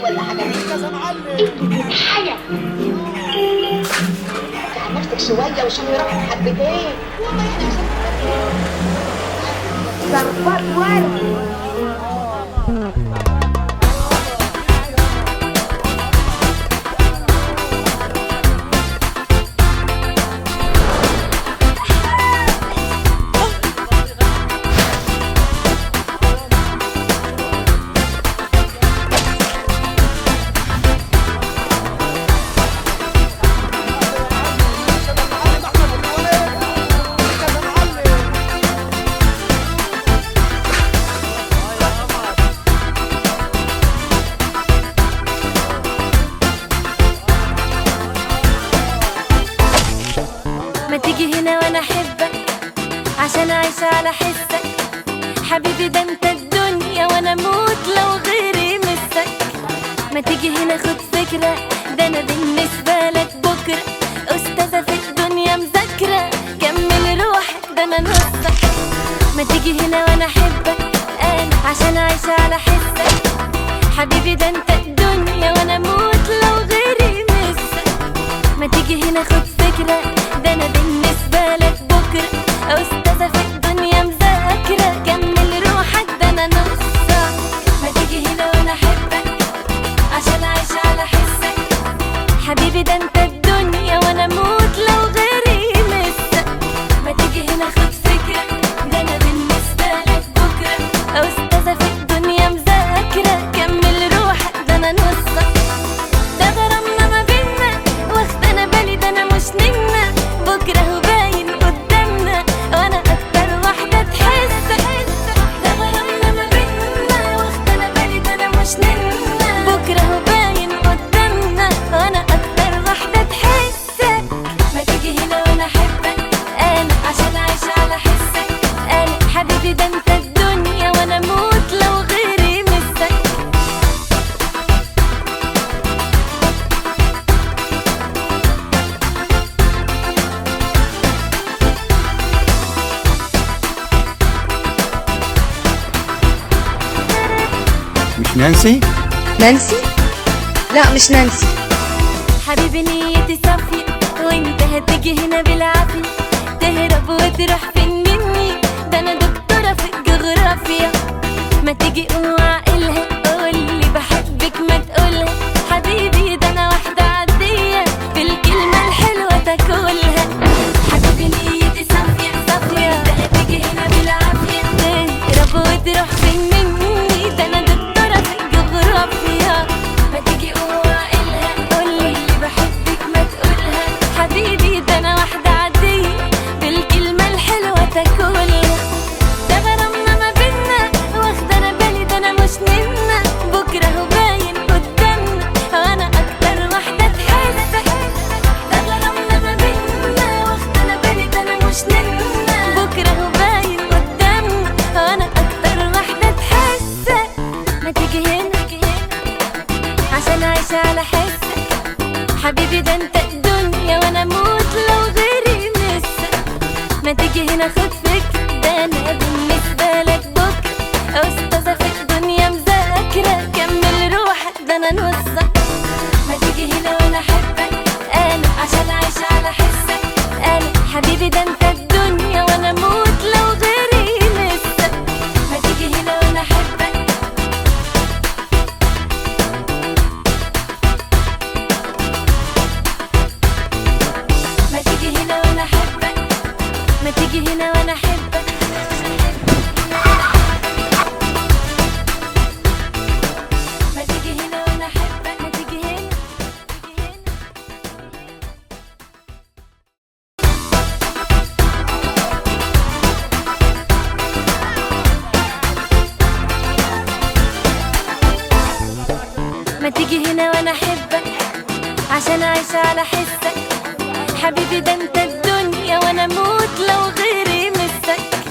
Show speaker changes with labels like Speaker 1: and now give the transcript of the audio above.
Speaker 1: ولا حاجه
Speaker 2: كذا معلم
Speaker 1: انت حاجه عن نفسك شويه وشوفي روحك حبتين والله احنا عشان ضربات ورد
Speaker 2: معلم احمد ابو الوليد كذا معلم
Speaker 3: ما تيجي هنا وانا احبك عشان اعيش على حسك حبيبي ده انت الدنيا وانا اموت لو غيري مسك ما تيجي هنا خد فكرة ده انا بالنسبة لك بكرة استاذة في الدنيا مذاكرة كمل روحك ده انا نصك ما تيجي هنا وانا احبك انا عشان اعيش على حسك حبيبي ده انت الدنيا وانا اموت لو غيري مسك ما تيجي هنا خد فكرة ده أنا بالنسبة لك بكرة أستاذة في الدنيا مذاكرة كمل روحك ده أنا نصك ما تيجي هنا وأنا أحبك عشان أعيش على حسك حبيبي ده أنت الدنيا وأنا أموت لو غيري مسك ما تيجي هنا خد فكرة ده أنا بالنسبة لك بكرة أستاذة في الدنيا مذاكرة كمل روحك ده أنا نصك ده غرامنا ما بينا واخد انا بالي ده انا مش نمنا بكره هو باين قدامنا وانا اكتر واحده تحس ده غرامنا ما بينا واخد انا بالي ده انا مش نمنا بكره هو باين قدامنا وانا اكتر واحده تحس ما تيجي هنا وانا احبك انا عشان اعيش على حسك انا حبيبي ده انت الدنيا وانا اموت لو غيري مسك
Speaker 4: مش نانسي
Speaker 5: نانسي لا مش نانسي
Speaker 3: حبيبي نيتي صافية وانت هتيجي هنا بالعافية تهرب وتروح فين مني ده انا دكتورة في الجغرافيا ما تيجي قوم وعقلها قولي بحبك ما تقولها حبيبي ده انا واحدة عادية بالكلمة الحلوة تاكلها حبيبي نيتي صافية صافية انت هتيجي هنا بالعافية تهرب وتروح فين مني ده انا دكتورة في الجغرافيا ما تيجي قوم وعقلها قولي بحبك ما تقولها حبيبي ده انا واحدة عادية بالكلمة الحلوة تاكلها ده غرامنا ما بينا واخدة انا بالي ده انا مش نمنا بكرة هو باين قدامنا وانا اكتر واحدة تحس ده غرامنا ما بينا واخدة انا بالي ده انا مش نمنا بكرة هو باين قدامنا وانا اكتر واحدة تحس ما تيجي هنا عشان اعيش على حسك حبيبي ده انت الدنيا وانا اموت لو غيري مسك ما تيجي هنا خد فكرة ده انا بالنسبة لك بكرة استاذة في الدنيا مذاكرة كمل روحك ده انا نصك ما تيجي هنا وانا احبك انا عشان اعيش على حسك انا حبيبي ده انت الدنيا وانا اموت لو غيري مسك ما تيجي هنا وانا احبك ما تيجي هنا وانا احبك ما تيجي هنا وانا احبك ما تيجي هنا وانا احبك ما تيجي هنا تيجي هنا ما تيجي هنا وانا احبك عشان اعيش على حسك حبيبي ده انت الدنيا وانا اموت لو غيري مسك